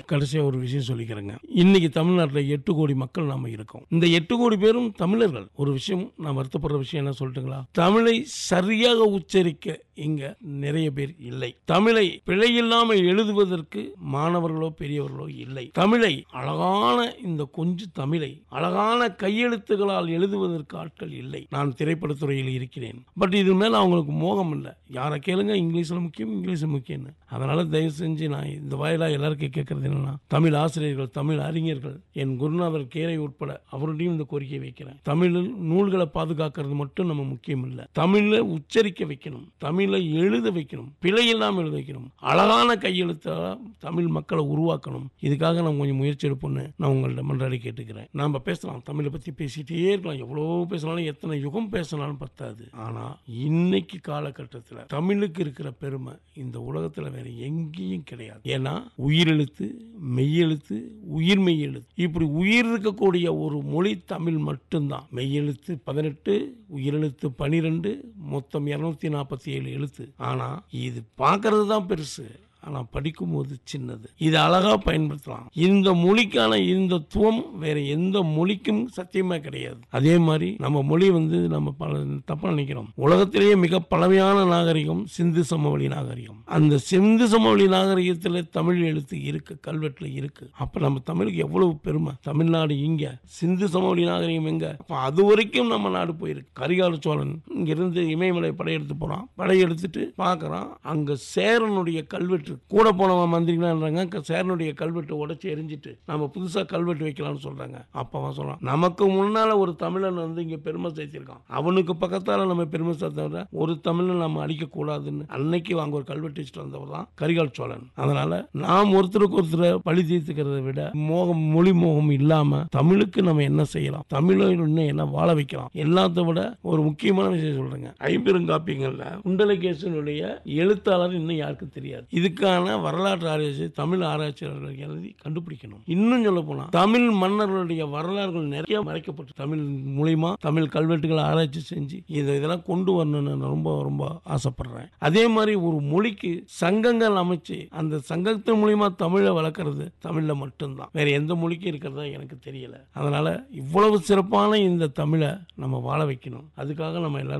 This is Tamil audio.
கடைசியா ஒரு விஷயம் சொல்லிக்கிறேங்க இன்னைக்கு தமிழ்நாட்டில் எட்டு கோடி மக்கள் நாம இருக்கோம் இந்த எட்டு கோடி பேரும் தமிழர்கள் ஒரு விஷயம் நான் வருத்தப்படுற விஷயம் என்ன சொல்லட்டுங்களா தமிழை சரியாக உச்சரிக்க இங்க நிறைய பேர் இல்லை தமிழை பிழையில்லாமல் எழுதுவதற்கு மாணவர்களோ பெரியவர்களோ இல்லை தமிழை அழகான இந்த கொஞ்சு தமிழை அழகான கையெழுத்துகளால் எழுதுவதற்கு ஆட்கள் இல்லை நான் திரைப்படத்துறையில் இருக்கிறேன் பட் இது மேல அவங்களுக்கு மோகம் இல்லை யாரை கேளுங்க இங்கிலீஷ்ல முக்கியம் இங்கிலீஷ் முக்கியம்னு அதனால தயவு செஞ்சு நான் இந்த வாயிலா எல்லாருக்கும் கேட்கறது என்னன்னா தமிழ் ஆசிரியர்கள் தமிழ் அறிஞர்கள் என் குருநாதர் கேரை உட்பட அவருடையும் இந்த கோரிக்கை வைக்கிறேன் தமிழில் நூல்களை பாதுகாக்கிறது மட்டும் நம்ம முக்கியம் இல்லை தமிழ்ல உச்சரிக்க வைக்கணும் தமிழை எழுத வைக்கணும் பிழை இல்லாமல் எழுத வைக்கணும் அழகான கையெழுத்தால தமிழ் மக்களை உருவாக்கணும் இதுக்காக நம்ம கொஞ்சம் முயற்சி எடுப்போம்னு நான் உங்கள்ட்ட மன்றாடி கேட்டுக்கிறேன் நாம பேசலாம் தமிழை பத்தி பேசிட்டே இருக்கலாம் எவ்வளோ பேசினாலும் எத்தனை யுகம் பேசினாலும் பத்தாது ஆனா இன்னைக்கு காலகட்டத்தில் தமிழுக்கு இருக்கிற பெருமை இந்த உலகத்துல வேற எங்கேயும் கிடையாது ஏன்னா உயிரெழுத்து மெய்யெழுத்து உயிர் மெய்யெழுத்து இப்படி உயிர் இருக்கக்கூடிய ஒரு மொழி தமிழ் மட்டும்தான் மெய்யெழுத்து பதினெட்டு உயிரெழுத்து பனிரெண்டு மொத்தம் இருநூத்தி நாற்பத்தி ஏழு எழுத்து ஆனா இது பார்க்கறது தான் பெருசு ஆனா படிக்கும்போது சின்னது இது அழகா பயன்படுத்தலாம் இந்த மொழிக்கான இந்த துவம் வேற எந்த மொழிக்கும் சத்தியமா கிடையாது அதே மாதிரி நம்ம மொழி வந்து நம்ம பல தப்பா நினைக்கிறோம் உலகத்திலேயே மிக பழமையான நாகரிகம் சிந்து சமவெளி நாகரிகம் அந்த சிந்து சமவெளி நாகரிகத்துல தமிழ் எழுத்து இருக்கு கல்வெட்டுல இருக்கு அப்ப நம்ம தமிழுக்கு எவ்வளவு பெருமை தமிழ்நாடு இங்க சிந்து சமவெளி நாகரிகம் எங்க அப்ப அது வரைக்கும் நம்ம நாடு போயிருக்கு கரிகால சோழன் இங்கிருந்து இமயமலை படையெடுத்து போறான் படையெடுத்துட்டு பார்க்கறான் அங்க சேரனுடைய கல்வெட்டு கூட போனவன் மந்திரிங்களான்றாங்க சேரனுடைய கல்வெட்டு உடைச்சு எரிஞ்சிட்டு நம்ம புதுசா கல்வெட்டு வைக்கலாம்னு சொல்றாங்க அப்ப அவன் சொல்றான் நமக்கு முன்னால ஒரு தமிழன் வந்து இங்க பெருமை சேர்த்திருக்கான் அவனுக்கு பக்கத்தால நம்ம பெருமை சேர்த்தவர ஒரு தமிழன் நம்ம அழிக்க கூடாதுன்னு அன்னைக்கு வாங்க ஒரு கல்வெட்டு வச்சுட்டு வந்தவர் தான் கரிகால் சோழன் அதனால நாம் ஒருத்தருக்கு ஒருத்தர் பழி தீர்த்துக்கிறத விட மோகம் மொழி மோகம் இல்லாம தமிழுக்கு நம்ம என்ன செய்யலாம் தமிழை இன்னும் என்ன வாழ வைக்கலாம் எல்லாத்த விட ஒரு முக்கியமான விஷயம் சொல்றேங்க ஐம்பெருங்காப்பியங்கள்ல குண்டலகேசனுடைய எழுத்தாளர் இன்னும் யாருக்கும் தெரியாது இதுக்கான வரலாற்று ஆராய்ச்சி தமிழ் ஆராய்ச்சியாளர்கள் எழுதி கண்டுபிடிக்கணும் இன்னும் சொல்ல போனா தமிழ் மன்னர்களுடைய வரலாறுகள் நிறைய மறைக்கப்பட்டு தமிழ் மூலியமா தமிழ் கல்வெட்டுகளை ஆராய்ச்சி செஞ்சு இதை இதெல்லாம் கொண்டு வரணும்னு நான் ரொம்ப ரொம்ப ஆசைப்படுறேன் அதே மாதிரி ஒரு மொழிக்கு சங்கங்கள் அமைச்சு அந்த சங்கத்தின் மூலியமா தமிழை வளர்க்கறது தமிழ்ல மட்டும்தான் வேற எந்த மொழிக்கும் இருக்கிறதா எனக்கு தெரியல அதனால இவ்வளவு சிறப்பான இந்த தமிழை நம்ம வாழ வைக்கணும் அதுக்காக நம்ம எல்லாரும்